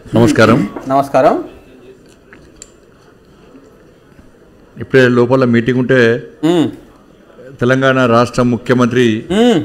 నమస్కారం నమస్కారం ఇప్పుడే లోపల మీటింగ్ ఉంటే మ్మ్. తెలంగాణ రాష్ట్ర ముఖ్యమంత్రి మ్మ్.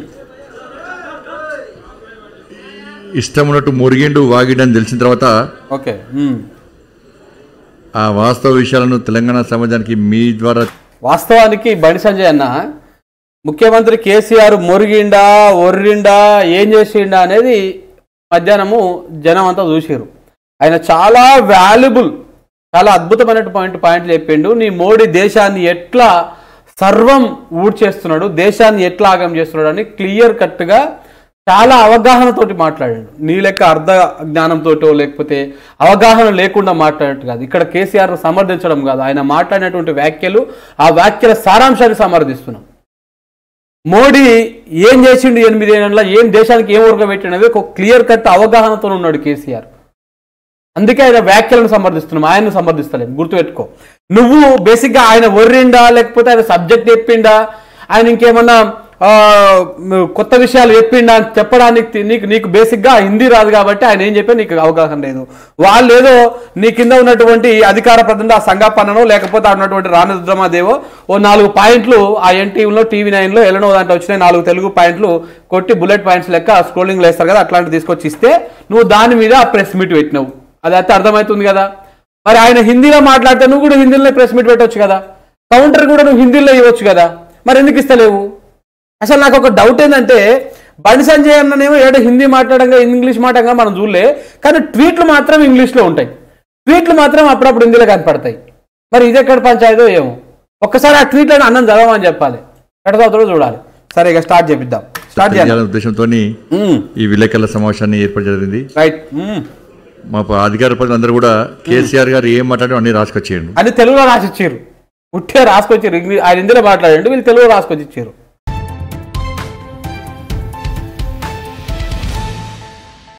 ఇష్టం ఉన్నట్టు మురిగిండు వాగిండు తెలిసిన తర్వాత ఓకే మ్మ్. ఆ వాస్తవ విషయాలను తెలంగాణ సమాజానికి మీ ద్వారా వాస్తవానికి బండి సంజయ్ అన్న ముఖ్యమంత్రి కేసీఆర్ మురిగిండా ఒర్రిండా ఏం చేసిండా అనేది మధ్యాహ్నము జనం అంతా చూసిరు ఆయన చాలా వాల్యుబుల్ చాలా అద్భుతమైన పాయింట్ పాయింట్లు చెప్పిండు నీ మోడీ దేశాన్ని ఎట్లా సర్వం ఊడ్చేస్తున్నాడు దేశాన్ని ఎట్లా ఆగం చేస్తున్నాడు అని క్లియర్ కట్గా చాలా అవగాహనతోటి మాట్లాడాడు నీ లెక్క అర్ధ జ్ఞానంతోటో లేకపోతే అవగాహన లేకుండా మాట్లాడినట్టు కాదు ఇక్కడ కేసీఆర్ సమర్థించడం కాదు ఆయన మాట్లాడినటువంటి వ్యాఖ్యలు ఆ వ్యాఖ్యల సారాంశాన్ని సమర్థిస్తున్నాం మోడీ ఏం చేసిండు ఎనిమిది ఏళ్ళ ఏం దేశానికి ఏం ఉరకబెట్టినది ఒక క్లియర్ కట్ అవగాహనతో ఉన్నాడు కేసీఆర్ అందుకే ఆయన వ్యాఖ్యలను సమర్థిస్తున్నాం ఆయన్ను సమర్థిస్తలేం గుర్తుపెట్టుకో నువ్వు బేసిక్గా ఆయన వర్రిండా లేకపోతే ఆయన సబ్జెక్ట్ చెప్పిండా ఆయన ఇంకేమన్నా ఆ, కొత్త విషయాలు చెప్పిండా అని చెప్పడానికి తి- నీకు నీకు బేసిక్గా హిందీ రాదు కాబట్టి ఆయన ఏం చెప్పా నీకు అవగాహన లేదు వాళ్ళు ఏదో నీ కింద ఉన్నటువంటి అధికార ప్రతినిధి ఆ సంగాపన్ననో లేకపోతే ఆ ఉన్నటువంటి రాణరుద్రమాదేవో ఓ నాలుగు పాయింట్లు ఆ ఎన్టీవీలో టీవీ నైన్లో ఎలనో దాంట్లో వచ్చినాయి నాలుగు తెలుగు పాయింట్లు కొట్టి బుల్లెట్ పాయింట్స్ లెక్క స్క్రోలింగ్ వేస్తారు కదా అట్లాంటివి తీసుకొచ్చి ఇస్తే నువ్వు దాని మీద ప్రెస్ మీట్ పెట్టినావు అది అయితే అర్థమవుతుంది కదా మరి ఆయన హిందీలో మాట్లాడితే నువ్వు కూడా హిందీలో ప్రెస్ మీట్ పెట్టవచ్చు కదా కౌంటర్ కూడా నువ్వు హిందీలో ఇవ్వచ్చు కదా మరి ఎందుకు ఇస్తలేవు అసలు నాకు ఒక డౌట్ ఏంటంటే బండి సంజయ్ అన్ననేమో ఏడో హిందీ మాట్లాడంగా ఇంగ్లీష్ మాట్లాడంగా మనం చూడలే కానీ ట్వీట్లు మాత్రం ఇంగ్లీష్లో ఉంటాయి ట్వీట్లు మాత్రం అప్పుడప్పుడు హిందీలో కనపడతాయి మరి ఇది ఎక్కడ పంచాయతో ఏమో ఒక్కసారి ఆ ట్వీట్లను అన్నం చదవమని చెప్పాలి ఎక్కడ చదువుతాడో చూడాలి సరే ఇక స్టార్ట్ చేపిద్దాం స్టార్ట్ చేయాలి తెలియాలనే ఉద్దేశంతో ఈ విలేకరుల సమావేశాన్ని ఏర్పాటు జరిగింది రైట్ మా ప- అధికార ప్రజలు అందరూ కూడా కేసీఆర్ గారు ఏం మాట్లాడో అన్ని రాసుకొచ్చేయండి అని తెలుగులో రాసిచ్చారు ఉట్టే రాసుకొచ్చారు ఇంగ్లీష్ ఆయన హిందీలో మాట్లాడండి వీళ్ళు తెలుగులో రాసుకొచ్చి ఇచ్చారు